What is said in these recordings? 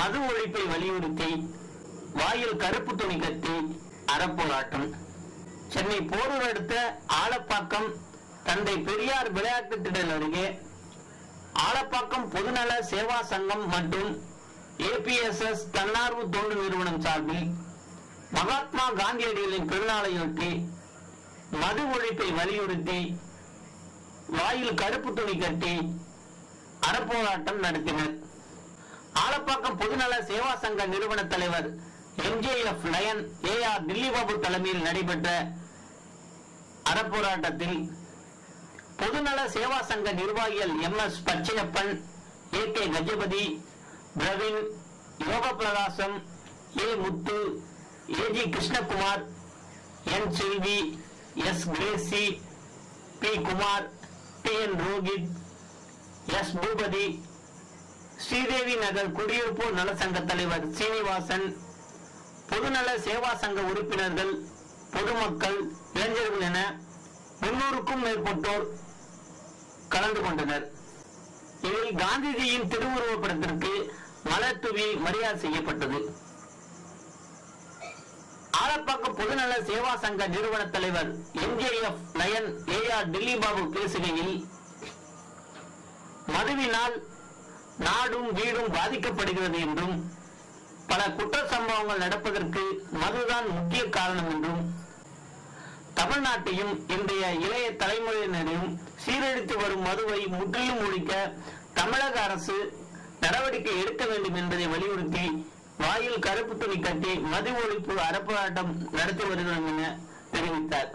மது ஒழிப்பை வலியுறுத்தி வாயில் கருப்பு துணி கட்டி அறப்போராட்டம் சென்னை போரூர் அடுத்த ஆலப்பாக்கம் தந்தை பெரியார் விளையாட்டு திடல் அருகே ஆலப்பாக்கம் பொதுநல சேவா சங்கம் மற்றும் ஏபிஎஸ்எஸ் தன்னார்வ தொண்டு நிறுவனம் சார்பில் மகாத்மா காந்தியடிகளின் பிறநாளையொட்டி மது ஒழிப்பை வலியுறுத்தி வாயில் கருப்பு துணி கட்டி அறப்போராட்டம் நடத்தினர் ஆலப்பாக்கம் பொதுநல சேவா சங்க நிறுவன தலைவர் MJF lion A R Dillibabu தலைமையில் நடைபெற்ற அறப்போராட்டத்தில் பொதுநல சேவா சங்க நிர்வாகிகள் M S Pachaiyappan A K Gajapathi Praveen Yoga Prakasam A Muthu A G Krishnakumar N Selvi S Gracy P Kumar T N Rohit S Boopathi Sridevi Nagar குடியிருப்போர் நல சங்க தலைவர் சீனிவாசன் பொதுநல சேவா சங்க உறுப்பினர்கள் பொதுமக்கள் இளைஞர்கள் என முன்னூறுக்கும் மேற்பட்டோர் கலந்து கொண்டனர் இதில் காந்திஜியின் திருவுருவப் படத்திற்கு மலர் தூவி மரியாதை செய்யப்பட்டது ஆலப்பாக்கம் பொதுநல சேவா சங்க நிறுவன தலைவர் MJF lion A R Dillibabu பேசுகையில் மதுவினால் நாடும் வீடும் பாதிக்கப்படுகிறது என்றும் பல குற்ற சம்பவங்கள் நடப்பதற்கு மதுதான் முக்கிய காரணம் என்றும் தமிழ்நாட்டையும் இன்றைய இளைய தலைமுறையினரையும் சீரழித்து வரும் மதுவை முற்றிலும் ஒழிக்க தமிழக அரசு நடவடிக்கை எடுக்க வேண்டும் என்பதை வலியுறுத்தி வாயில் கருப்பு துணி கட்டி மது ஒழிப்பு அறப்போராட்டம் நடத்தி வருகிறோம் என தெரிவித்தார்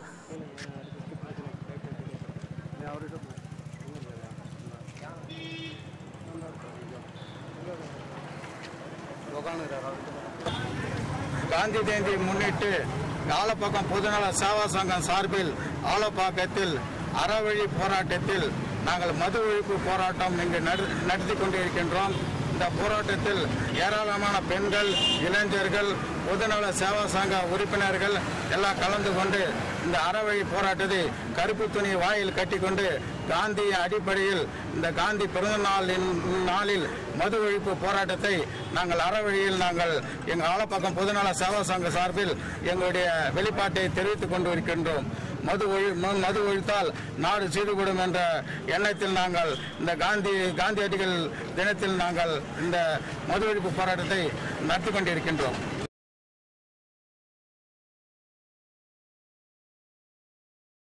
காந்தி ஜெயந்தியை முன்னிட்டு ஆலப்பாக்கம் பொதுநல சேவா சங்கம் சார்பில் ஆலப்பாக்கத்தில் அறவழி போராட்டத்தில் நாங்கள் மது ஒழிப்பு போராட்டம் இங்கு நட- நடத்தி கொண்டிருக்கின்றோம் இந்த போராட்டத்தில் ஏராளமான பெண்கள் இளைஞர்கள் பொதுநல சேவா சங்க உறுப்பினர்கள் எல்லாம் கலந்து கொண்டு இந்த அறவழி போராட்டத்தை கருப்பு துணி வாயில் கட்டிக்கொண்டு காந்தி அடிப்படையில் இந்த காந்தி பிறந்த நாளின் நாளில் மது ஒழிப்பு போராட்டத்தை நாங்கள் அறவழியில் நாங்கள் எங்கள் ஆலப்பாக்கம் பொதுநல சேவா சங்க சார்பில் எங்களுடைய வெளிப்பாட்டை தெரிவித்துக் கொண்டு இருக்கின்றோம் மது ஒழி ம- மது ஒழித்தால் நாடு சீர்கூடும் என்ற எண்ணத்தில் நாங்கள் இந்த காந்தி காந்தியடிகள் தினத்தில் நாங்கள் இந்த மது ஒழிப்பு போராட்டத்தை நடத்தி கொண்டிருக்கின்றோம்